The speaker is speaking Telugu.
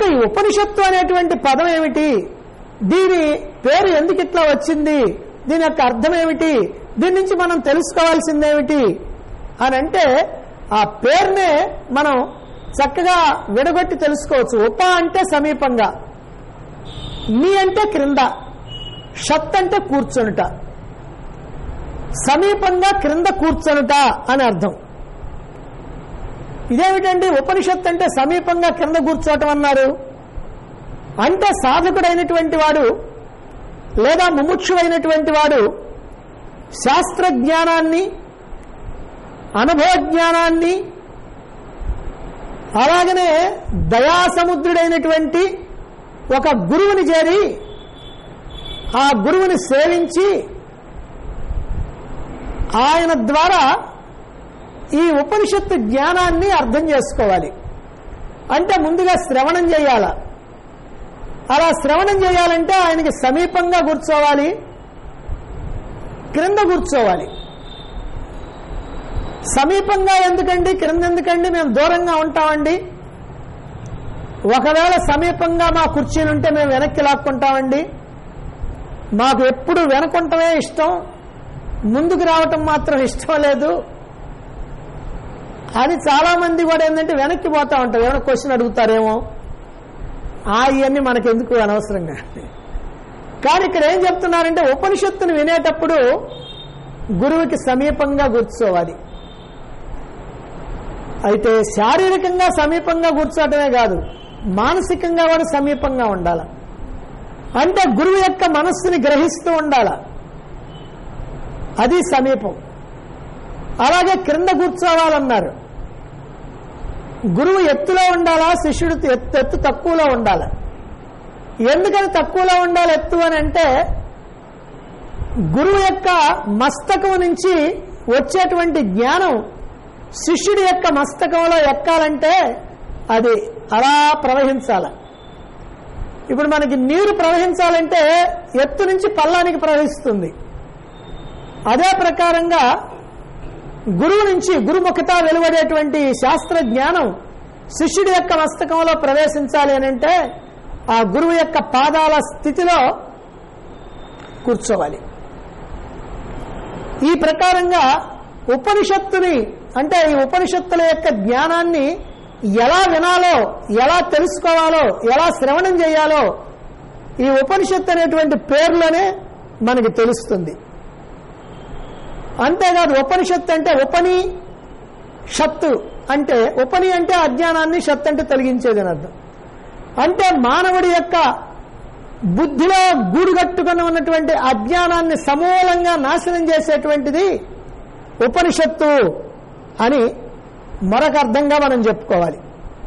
అంటే ఈ ఉపనిషత్తు అనేటువంటి పదం ఏమిటి దీని పేరు ఎందుకు ఇట్లా వచ్చింది దీని యొక్క అర్థం ఏమిటి దీని నుంచి మనం తెలుసుకోవాల్సిందేమిటి అని అంటే ఆ పేరునే మనం చక్కగా విడగొట్టి తెలుసుకోవచ్చు ఉప అంటే సమీపంగా నీ అంటే క్రింద షత్ అంటే కూర్చొనుట సమీపంగా క్రింద కూర్చొనుట అని అర్థం ఇదేమిటండి ఉపనిషత్ అంటే సమీపంగా కింద కూర్చోవటం అన్నారు అంటే సాధకుడైనటువంటి వాడు లేదా ముముక్షుడైనటువంటి వాడు శాస్త్ర జ్ఞానాన్ని అనుభవ జ్ఞానాన్ని అలాగనే దయాసముద్రుడైనటువంటి ఒక గురువుని చేరి ఆ గురువుని సేవించి ఆయన ద్వారా ఈ ఉపనిషత్తు జ్ఞానాన్ని అర్థం చేసుకోవాలి అంటే ముందుగా శ్రవణం చేయాల అలా శ్రవణం చేయాలంటే ఆయనకి సమీపంగా కూర్చోవాలి క్రింద కూర్చోవాలి సమీపంగా ఎందుకండి క్రింద ఎందుకండి మేము దూరంగా ఉంటామండి ఒకవేళ సమీపంగా మా కుర్చీలు ఉంటే మేము వెనక్కి లాక్కుంటామండి మాకు ఎప్పుడు వెనకుంటమే ఇష్టం ముందుకు రావటం మాత్రం ఇష్టం లేదు అది చాలా మంది కూడా ఏంటంటే వెనక్కి పోతా ఉంటారు ఏమైనా క్వశ్చన్ అడుగుతారేమో ఆ ఇవన్నీ మనకెందుకు అనవసరంగా కానీ ఇక్కడ ఏం చెప్తున్నారంటే ఉపనిషత్తును వినేటప్పుడు గురువుకి సమీపంగా కూర్చోవాలి అయితే శారీరకంగా సమీపంగా కూర్చోవటమే కాదు మానసికంగా కూడా సమీపంగా ఉండాలి అంటే గురువు యొక్క మనస్సుని గ్రహిస్తూ ఉండాల అది సమీపం అలాగే క్రింద కూర్చోవాలన్నారు గురువు ఎత్తులో ఉండాలా శిష్యుడు ఎత్తు ఎత్తు తక్కువలో ఉండాలా ఎందుకని తక్కువలో ఉండాలి ఎత్తు అని అంటే గురువు యొక్క మస్తకం నుంచి వచ్చేటువంటి జ్ఞానం శిష్యుడి యొక్క మస్తకంలో ఎక్కాలంటే అది అలా ప్రవహించాల ఇప్పుడు మనకి నీరు ప్రవహించాలంటే ఎత్తు నుంచి పల్లానికి ప్రవహిస్తుంది అదే ప్రకారంగా గురువు నుంచి గురుముఖత వెలువడేటువంటి శాస్త్ర జ్ఞానం శిష్యుడి యొక్క మస్తకంలో ప్రవేశించాలి అని అంటే ఆ గురువు యొక్క పాదాల స్థితిలో కూర్చోవాలి ఈ ప్రకారంగా ఉపనిషత్తుని అంటే ఈ ఉపనిషత్తుల యొక్క జ్ఞానాన్ని ఎలా వినాలో ఎలా తెలుసుకోవాలో ఎలా శ్రవణం చేయాలో ఈ ఉపనిషత్తు అనేటువంటి పేర్లోనే మనకి తెలుస్తుంది అంతేకాదు ఉపనిషత్తు అంటే ఉపని షత్తు అంటే ఉపని అంటే అజ్ఞానాన్ని షత్ అంటే తొలగించేది అని అర్థం అంటే మానవుడి యొక్క బుద్ధిలో గూడుగట్టుకుని ఉన్నటువంటి అజ్ఞానాన్ని సమూలంగా నాశనం చేసేటువంటిది ఉపనిషత్తు అని మరొక అర్థంగా మనం చెప్పుకోవాలి